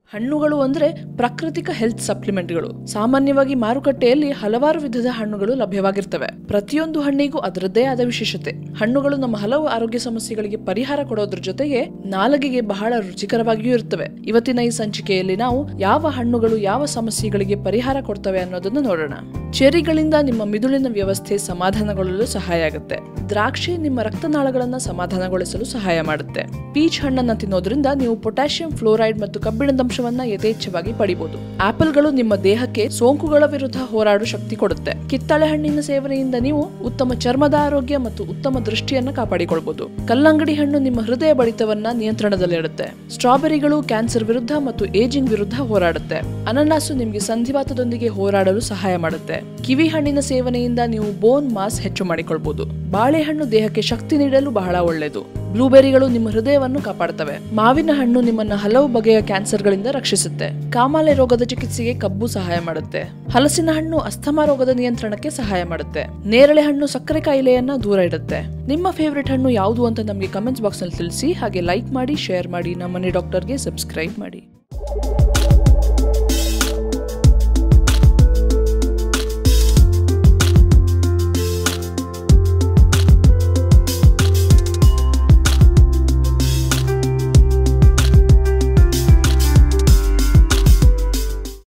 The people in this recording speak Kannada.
ಹಣ್ಣುಗಳು ಅಂದ್ರೆ ಪ್ರಾಕೃತಿಕ ಹೆಲ್ತ್ ಸಪ್ಲಿಮೆಂಟ್ಗಳು ಸಾಮಾನ್ಯವಾಗಿ ಮಾರುಕಟ್ಟೆಯಲ್ಲಿ ಹಲವಾರು ವಿಧದ ಹಣ್ಣುಗಳು ಲಭ್ಯವಾಗಿರ್ತವೆ ಪ್ರತಿಯೊಂದು ಹಣ್ಣಿಗೂ ಅದರದ್ದೇ ಆದ ವಿಶೇಷತೆ ಹಣ್ಣುಗಳು ನಮ್ಮ ಹಲವು ಆರೋಗ್ಯ ಸಮಸ್ಯೆಗಳಿಗೆ ಪರಿಹಾರ ಕೊಡೋದ್ರ ಜೊತೆಗೆ ನಾಲಗೆಗೆ ಬಹಳ ರುಚಿಕರವಾಗಿಯೂ ಇರ್ತವೆ ಇವತ್ತಿನ ಈ ಸಂಚಿಕೆಯಲ್ಲಿ ನಾವು ಯಾವ ಹಣ್ಣುಗಳು ಯಾವ ಸಮಸ್ಯೆಗಳಿಗೆ ಪರಿಹಾರ ಕೊಡ್ತವೆ ಅನ್ನೋದನ್ನು ನೋಡೋಣ ಚೆರಿಗಳಿಂದ ನಿಮ್ಮ ಮಿದುಳಿನ ವ್ಯವಸ್ಥೆ ಸಮಾಧಾನಗೊಳ್ಳಲು ಸಹಾಯ ಆಗುತ್ತೆ ದ್ರಾಕ್ಷಿ ನಿಮ್ಮ ರಕ್ತನಾಳಗಳನ್ನ ಸಮಾಧಾನಗೊಳಿಸಲು ಸಹಾಯ ಮಾಡುತ್ತೆ ಪೀಚ್ ಹಣ್ಣನ್ನ ತಿನ್ನೋದ್ರಿಂದ ನೀವು ಪೊಟ್ಯಾಷಿಯಂ ಫ್ಲೋರೈಡ್ ಮತ್ತು ಕಬ್ಬಿಣದಂಶವನ್ನ ಯಥೇಚ್ಛವಾಗಿ ಪಡಿಬಹುದು ಆಪಲ್ಗಳು ನಿಮ್ಮ ದೇಹಕ್ಕೆ ಸೋಂಕುಗಳ ವಿರುದ್ಧ ಹೋರಾಡುವ ಶಕ್ತಿ ಕೊಡುತ್ತೆ ಕಿತ್ತಳೆ ಹಣ್ಣಿನ ಸೇವನೆಯಿಂದ ನೀವು ಉತ್ತಮ ಚರ್ಮದ ಆರೋಗ್ಯ ಮತ್ತು ಉತ್ತಮ ದೃಷ್ಟಿಯನ್ನ ಕಾಪಾಡಿಕೊಳ್ಬಹುದು ಕಲ್ಲಂಗಡಿ ಹಣ್ಣು ನಿಮ್ಮ ಹೃದಯ ಬಡಿತವನ್ನ ನಿಯಂತ್ರಣದಲ್ಲಿಡುತ್ತೆ ಸ್ಟ್ರಾಬೆರಿಗಳು ಕ್ಯಾನ್ಸರ್ ವಿರುದ್ಧ ಮತ್ತು ಏಜಿಂಗ್ ವಿರುದ್ಧ ಹೋರಾಡುತ್ತೆ ಅನನಾಸು ನಿಮಗೆ ಸಂಧಿವಾತದೊಂದಿಗೆ ಹೋರಾಡಲು ಸಹಾಯ ಮಾಡುತ್ತೆ ಕಿವಿ ಹಣ್ಣಿನ ಸೇವನೆಯಿಂದ ನೀವು ಬೋನ್ ಮಾಸ್ ಹೆಚ್ಚು ಮಾಡಿಕೊಳ್ಬಹುದು ಬಾಳೆಹಣ್ಣು ದೇಹಕ್ಕೆ ಶಕ್ತಿ ನೀಡಲು ಬಹಳ ಒಳ್ಳೆಯದು ಬ್ಲೂಬೆರಿಗಳು ನಿಮ್ಮ ಹೃದಯವನ್ನು ಕಾಪಾಡುತ್ತವೆ ಮಾವಿನ ಹಣ್ಣು ನಿಮ್ಮನ್ನ ಹಲವು ಬಗೆಯ ಕ್ಯಾನ್ಸರ್ಗಳಿಂದ ರಕ್ಷಿಸುತ್ತೆ ಕಾಮಾಲೆ ರೋಗದ ಚಿಕಿತ್ಸೆಗೆ ಕಬ್ಬು ಸಹಾಯ ಮಾಡುತ್ತೆ ಹಲಸಿನ ಹಣ್ಣು ಅಸ್ಥಮಾ ರೋಗದ ನಿಯಂತ್ರಣಕ್ಕೆ ಸಹಾಯ ಮಾಡುತ್ತೆ ನೇರಳೆ ಹಣ್ಣು ಸಕ್ಕರೆ ಕಾಯಿಲೆಯನ್ನ ದೂರ ಇಡುತ್ತೆ ನಿಮ್ಮ ಫೇವ್ರೆಟ್ ಹಣ್ಣು ಯಾವುದು ಅಂತ ನಮಗೆ ಕಮೆಂಟ್ಸ್ ಬಾಕ್ಸ್ ನಲ್ಲಿ ತಿಳಿಸಿ ಹಾಗೆ ಲೈಕ್ ಮಾಡಿ ಶೇರ್ ಮಾಡಿ ನಮ್ಮನೆ ಡಾಕ್ಟರ್ಗೆ ಸಬ್ಸ್ಕ್ರೈಬ್ ಮಾಡಿ